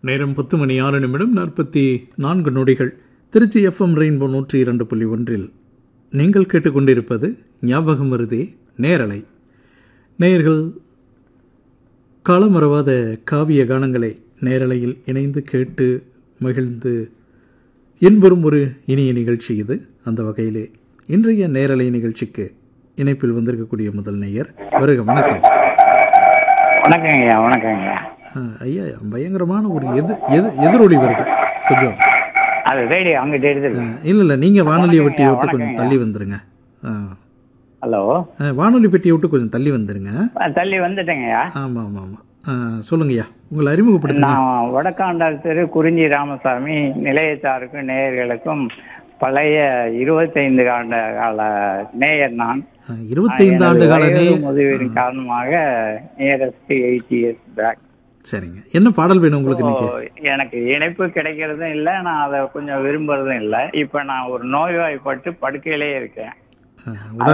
நேரம் பத்து மணி ஆறு நிமிடம் நாற்பத்தி நான்கு நொடிகள் திருச்சி எஃப்எம் ரெயின்போ நூற்றி இரண்டு புள்ளி ஒன்றில் நீங்கள் கேட்டுக்கொண்டிருப்பது ஞாபகம் வருதே நேரலை நேயர்கள் காலமறவாத காவிய கானங்களை நேரலையில் இணைந்து கேட்டு மகிழ்ந்து என்பரும் ஒரு இனிய நிகழ்ச்சி இது அந்த வகையிலே இன்றைய நேரலை நிகழ்ச்சிக்கு இணைப்பில் வந்திருக்கக்கூடிய முதல் நேயர் வருக வணக்கம் வணக்கங்க ஐயா வணக்கங்க ஐயா ஆ, ஐயா பயங்கரமான ஒரு எது எது எதிரொலி வருது கொஞ்சம் அது ரேடியோ அங்கிட்ட எடுத்துருக்கு இல்லை இல்லை நீங்கள் வானொலி பெட்டியை விட்டு கொஞ்சம் வணக்கங்க. தள்ளி வந்துருங்க ஆ ஹலோ ஆ, வானொலி பெட்டியை விட்டு கொஞ்சம் தள்ளி வந்துருங்க தள்ளி வந்துட்டேங்க ஐயா ஆமாம் ஆமாம் ஆமாம் ஆ, சொல்லுங்கய்யா உங்களை அறிமுகப்படுத்துங்க நான் வடக்காண்டால் தெரு குறிஞ்சி ராமசாமி நிலையத்தாருக்கும் நேயர்களுக்கும் பழைய இருபத்தைந்து ஆண்டு கால நேயர் நான் ஆ, இருபத்தைந்து எனது ஆண்டு கால வயது நே முதிர்வின் காரணமாக நியரஸ்ட் எயிட் இயர்ஸ் பேக் சரிங்க என்ன பாடல் வேணும் உங்களுக்கு இன்னைக்கு எனக்கு இணைப்பு கிடைக்கிறதும் இல்லை நான் அதை கொஞ்சம் விரும்புறதும் இல்லை இப்போ நான் ஒரு நோய்வாய்ப்பட்டு படுக்கையிலே இருக்கேன் ஆ, உடல்